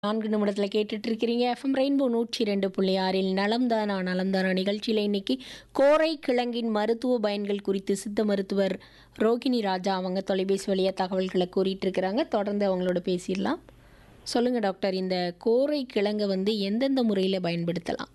4 நிமிடத்துல கேட்டுட்டு இருக்கிறீங்க FM rainbow 102.6 நலம் தானா நலம் தானா நிகழ்ச்சியில் இன்னைக்கு கோரை கிழங்கின் மருத்துவ பயன்கள் குறித்து சித்த மருத்துவர் ரோகிணி ராஜா அவங்க தொலைபேசி வழியாக தகவல்களை கூறிட்டு இருக்கிறாங்க தொடர்ந்து அவங்களோட பேசிடலாம் சொல்லுங்க டாக்டர் இந்த கோரை கிழங்கை வந்து எந்தெந்த முறையில் பயன்படுத்தலாம்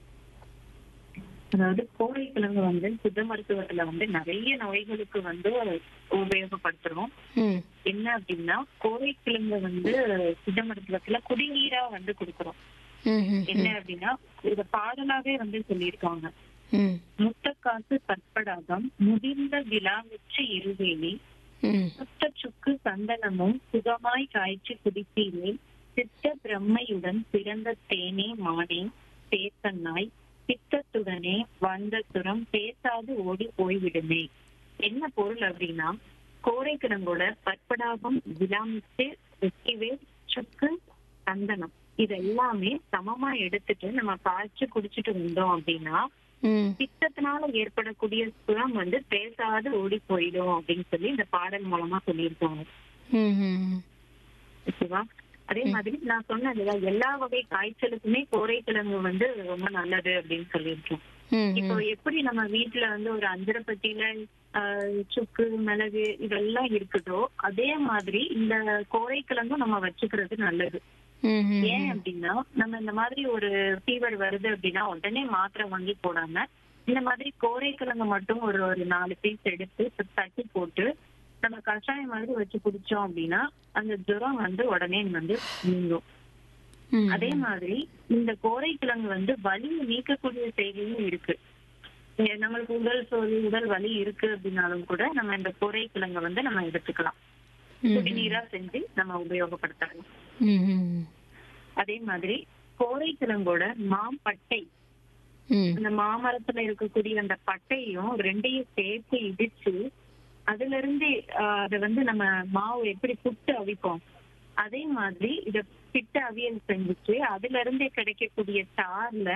அதாவது கோழைக்கிழங்கு வந்து சித்த மருத்துவத்துல வந்து நிறைய நோய்களுக்கு வந்து உபயோகப்படுத்துறோம் ம் என்ன அப்படின்னா கோழைக்கிழங்கு வந்து சித்த மருத்துவத்துல குடிநீரா வந்து கொடுக்குறோம் ம் ம் என்ன அப்படின்னா இத பாடலாவே வந்து சொல்லியிருக்காங்க ம் முத்தக்காசு கற்படாகம் முதிர்ந்த விழாமிச்சு இருவேலி ம் சுத்த சுக்கு சந்தனமும் சுகமாய் காய்ச்சி குடித்தீரே சித்த பிரம்மையுடன் பிறந்த தேனே மானே பேசன்னாய் பித்தத்துடனே வந்த சுரம் பேசாது ஓடி போய்விடுமே என்ன பொருள் அப்படின்னா கோரைக்கிழங்கோட பற்படாகம் விலாமிச்சு வெற்றிவேல் சுக்கு சந்தனம் இது எல்லாமே சமமா எடுத்துட்டு நம்ம காய்ச்சி குடிச்சிட்டு வந்தோம் அப்படின்னா ம் பித்தத்தினால ஏற்படக்கூடிய சுரம் வந்து பேசாது ஓடி போயிடும் அப்படின்னு சொல்லி இந்த பாடல் மூலமா சொல்லியிருக்காங்க ம் ம் ஓகேவா அதே மாதிரி நான் சொன்னதுல எல்லா வகை காய்ச்சலுக்குமே கோரைக்கிழங்கு வந்து ரொம்ப நல்லது அப்படின்னு சொல்லியிருக்கேன் ம் இப்போ எப்படி நம்ம வீட்டுல வந்து ஒரு அஞ்சரப்பட்டியில ஆஹ், சுக்கு மிளகு இதெல்லாம் இருக்குதோ அதே மாதிரி இந்த கோரைக்கிழங்கும் நம்ம வச்சுக்கிறது நல்லது ம் ம் ஏன் அப்படின்னா நம்ம இந்த மாதிரி ஒரு ஃபீவர் வருது அப்படின்னா உடனே மாத்திரை வாங்கி போடாம இந்த மாதிரி கோரைக்கிழங்கு மட்டும் ஒரு ஒரு நாலு பீஸ் எடுத்து தட்டி போட்டு நம்ம கஷாயம் மாதிரி வச்சு குடிச்சோம் அப்படின்னா அந்த ஜுரம் வந்து உடனே வந்து நீங்கும் ம் அதே மாதிரி இந்த கோரைக்கிழங்கு வந்து வலியை நீக்கக்கூடிய செய்தியும் இருக்கு இங்க நம்மளுக்கு உடல் சோர்வு உடல் வலி இருக்கு அப்படின்னாலும் கூட நம்ம இந்த கோரைக்கிழங்கை வந்து நம்ம எடுத்துக்கலாம் ம் குடிநீரா செஞ்சு நம்ம உபயோகப்படுத்தலாம் ம் ம் அதே மாதிரி கோரைக்கிழங்கோட மாம்பட்டை ம் அந்த மாமரத்துல இருக்கக்கூடிய அந்த பட்டையும் ரெண்டையும் சேர்த்து இடிச்சு அதுல இருந்து ஆஹ், அதை வந்து நம்ம மாவு எப்படி புட்டு அவிப்போம் அதே மாதிரி இத பிட்டு அவியல் செஞ்சுட்டு அதுல இருந்தே கிடைக்கக்கூடிய சார்ல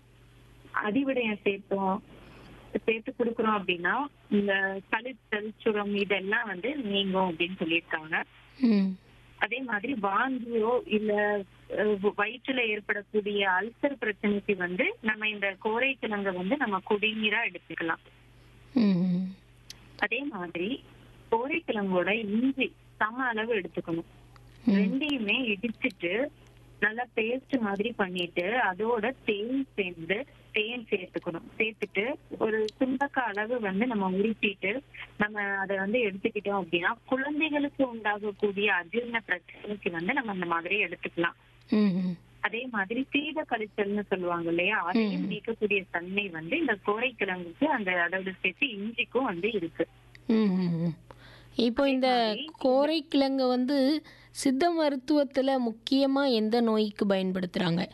அதிவிடயம் சேர்த்தோம் சேர்த்து கொடுக்குறோம் அப்படின்னா இந்த கழித்தல் சுரம் இதெல்லாம் வந்து நீங்கும் அப்படின்னு சொல்லியிருக்காங்க ம் அதே மாதிரி வாந்தியோ இல்ல அஹ், வயிற்றுல ஏற்படக்கூடிய அல்சர் பிரச்சனைக்கு வந்து நம்ம இந்த கோரைக்கிழங்க வந்து நம்ம குடிநீரா எடுத்துக்கலாம் ம் அதே மாதிரி கோரைக்கிழங்கோட இஞ்சி சம அளவு எடுத்துக்கணும் ம். ரெண்டையுமே இடிச்சிட்டு நல்லா பேஸ்ட் மாதிரி பண்ணிட்டு அதோட தேன் சேர்ந்து தேன் சேர்த்துக்கணும் சேர்த்துட்டு ஒரு துண்டக்க அளவு வந்து நம்ம உருட்டிட்டு நம்ம அதை வந்து எடுத்துக்கிட்டோம் அப்படின்னா குழந்தைகளுக்கு உண்டாகக்கூடிய அஜீரண பிரச்சனைக்கு வந்து நம்ம அந்த மாதிரி எடுத்துக்கலாம் ம் ம் அதே மாதிரி சீத கழிச்சல்னு சொல்லுவாங்க இல்லையா அதையும் நீக்கக்கூடிய தன்மை வந்து இந்த கோரைக்கிழங்குக்கு அந்த அதோட சேர்த்து இஞ்சிக்கும் வந்து இருக்கு ம், ம், ம். இப்போ இந்த கோரைக்கிழங்கு வந்து சித்த மருத்துவத்துல முக்கியமா எந்த நோய்க்கு பயன்படுத்துறாங்க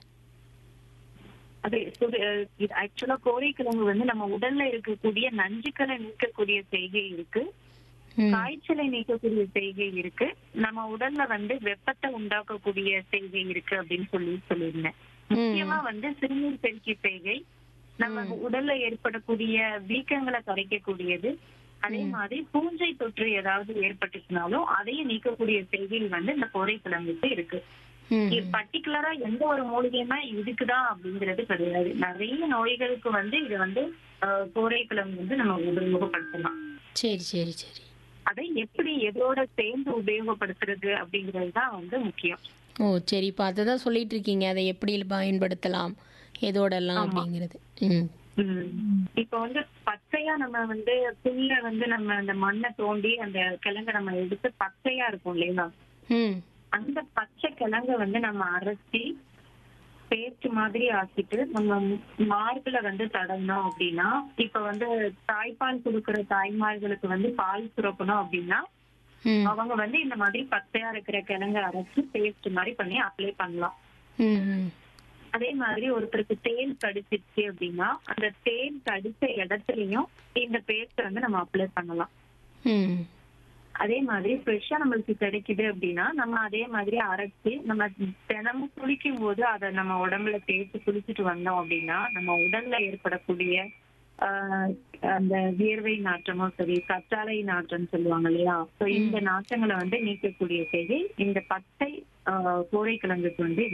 அது ஆக்சுவலா கோரைக்கிழங்கு வந்து நம்ம உடல்ல இருக்கக்கூடிய நஞ்சுக்களை நீக்கக்கூடிய செய்கை இருக்கு ம், காய்ச்சலை நீக்கக்கூடிய செய்கை இருக்கு நம்ம உடல்ல வந்து வெப்பத்தை உண்டாக்கக்கூடிய செய்கை இருக்கு அப்படின்னு சொல்லி சொல்லியிருந்தேன் முக்கியமா வந்து சிறுநீர் பெருக்கி செய்கை நம்ம உடல்ல ஏற்படக்கூடிய வீக்கங்களை குறைக்கக்கூடியது அதே மாதிரி பூஞ்சை தொற்று ஏதாவது ஏற்பட்டுச்சுனாலும் அதையும் நீக்கக்கூடிய செய்கை வந்து இந்த கோரைக்கிழங்குக்கு இருக்கு ம், இது பர்டிகுலரா எந்த ஒரு மூலிகையுமே இதுக்குதான் அப்படிங்கிறது கிடையாது நிறைய நோய்களுக்கு வந்து இது வந்து ஆஹ், கோரைக்கிழங்கு வந்து நம்ம உபயோகப்படுத்தலாம் சரி சரி சரி அதை எப்படி எதோட சேர்ந்து உபயோகப்படுத்துறது அப்படிங்கிறது தான் வந்து முக்கியம் ஓ சரி இப்போ அதை தான் சொல்லிட்டு இருக்கீங்க அதை எப்படி பயன்படுத்தலாம் எதோடெல்லாம் அப்படிங்கிறது ம் உம் இப்ப வந்து பச்சையா நம்ம வந்து புல்ல வந்து நம்ம அந்த மண்ணை தோண்டி அந்த கிழங்க நம்ம எடுத்து பச்சையா இருக்கும் இல்லையா ம் அந்த பச்சை கிழங்க வந்து நம்ம அரைச்சி பேஸ்ட் மாதிரி ஆக்கிட்டு நம்ம மார்புல வந்து தடவினோம் அப்படின்னா இப்ப வந்து தாய்ப்பால் கொடுக்கிற தாய்மார்களுக்கு வந்து பால் சுரக்கணும் அப்படின்னா ம் அவங்க வந்து இந்த மாதிரி பச்சையா இருக்கிற கிழங்க அரைச்சு பேஸ்ட் மாதிரி பண்ணி அப்ளை பண்ணலாம் ம் ம் அதே மாதிரி ஒருத்தருக்கு தேன் கடிச்சிருச்சு அப்படின்னா அந்த தேன் கடிச்ச இடத்துலயும் இந்த பேஸ்ட் வந்து நம்ம அப்ளை பண்ணலாம் ம் அதே மாதிரி ஃப்ரெஷ்ஷா நம்மளுக்கு கிடைக்குது அப்படின்னா நம்ம அதே மாதிரி அரைச்சு நம்ம தினமும் குளிக்கும் போது அதை நம்ம உடம்புல தேய்ச்சி குளிச்சுட்டு வந்தோம் அப்படின்னா நம்ம உடல்ல ஏற்படக்கூடிய ஆஹ், அந்த வியர்வை நாற்றமும் சரி கற்றாழை நாற்றம் சொல்லுவாங்க இல்லையா So இந்த நாற்றங்களை வந்து நீக்கக்கூடிய செய்தி இந்த பச்சை ஆஹ், கோரைக்கிழங்குக்கு வந்து